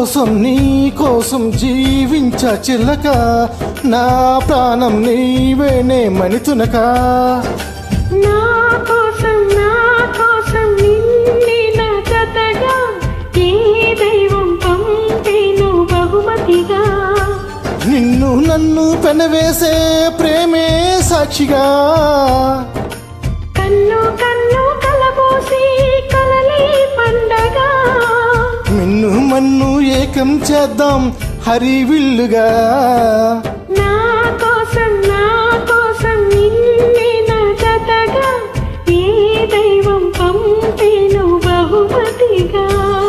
కోసం నీ కోసం జీవించ చిల్లక నా ప్రాణం నీవేనే మణితునక నా కోసం నా కోసం నిన్నే నా జతగా ఏ దైవం పంపేను బహుమతిగా నిన్ను నన్ను పెనవేసే ప్రేమే సాక్షిగా కన్ను కన్ను కలబోసి కలలే పండగ మిన్ను మన్ను ఏకం చేద్దాం హరివిల్లుగా నా కోసం నా కోసం నిన్నే నా జతగా ఏ దైవం పంపేను బహుమతిగా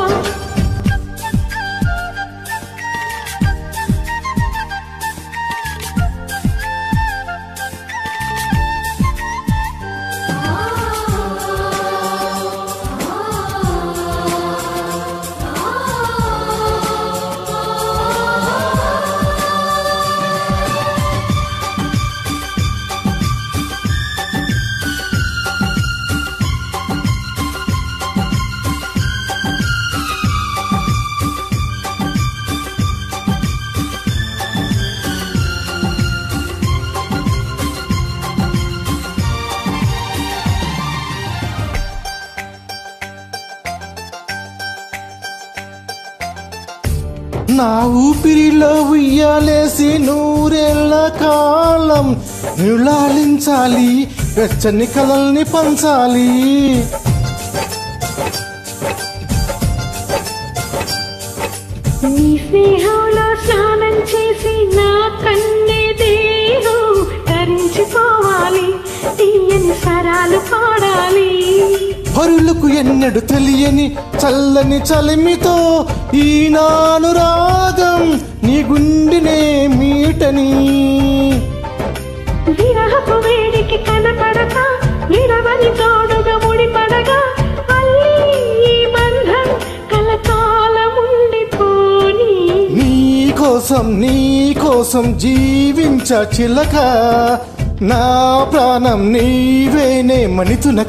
నా ఊపిరిలో ఉయ్యాలేసి నూరేళ్ల కాలం నిలాలించాలి వెచ్చని కలల్ని పంచాలి నీ స్నేహంలో స్నానం చేసి నా కన్నే దేహం తరించిపోవాలి తీయని స్వరాలు పాడాలి పరులకు ఎన్నడు తెలియని చల్లని చలిమితో ఈనాను రాగం నీ గుండెనే మీటని విరహపు వేడికి కనపడక విరవని తోడుగా ముడిపడగా అల్లి ఈ బంధం కలకాలముండిపోని నీ కోసం నీ కోసం జీవించ చిలక నా ప్రాణం నీవేనే మణితునక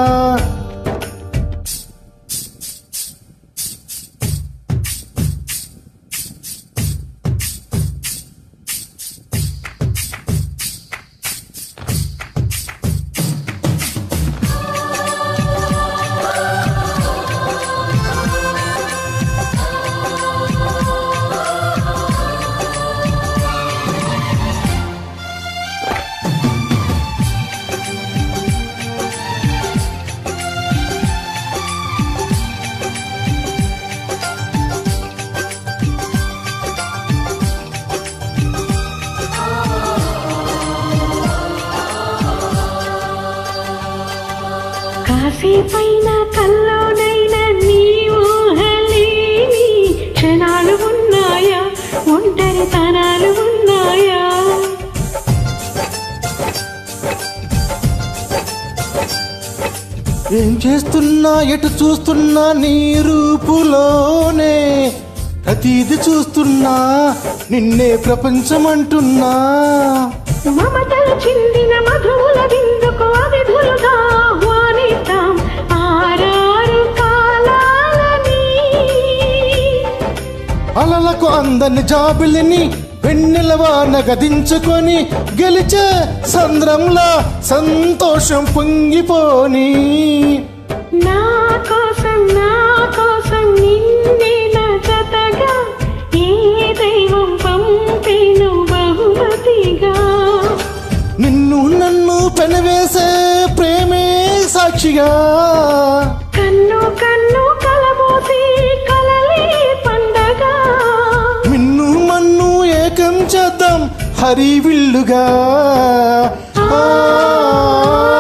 కాసేపైన కల్లోనైనా నీ ఊహలేని క్షణాలు ఉన్నాయా ఒంటరితనాలు ఉన్నాయా ఏం చేస్తున్నా ఎటు చూస్తున్నా నీ రూపులోనే ప్రతిది చూస్తున్నా నిన్నే ప్రపంచమంటున్నా మమతలు చిందిన మధువుల విందుకు అవిధులుగా ఆహ్వానిద్దాం ఆరారు కాలాలని అలలకు అందని జాబిలిని వెన్నెలవాన గదించుకొని గెలిచే సంద్రంలా సంతోషం పొంగిపోని నా కోసం నా కోసం నిన్నే నా జతగా ఏ దైవం పంపేను బహుమతిగా నిన్ను నన్ను పెనవేసే ప్రేమే సాక్షిగా కన్ను కన్ను కలబోసి కలలే పండగ మిన్ను మన్ను ఏకం చేద్దాం హరివిల్లుగా ఆ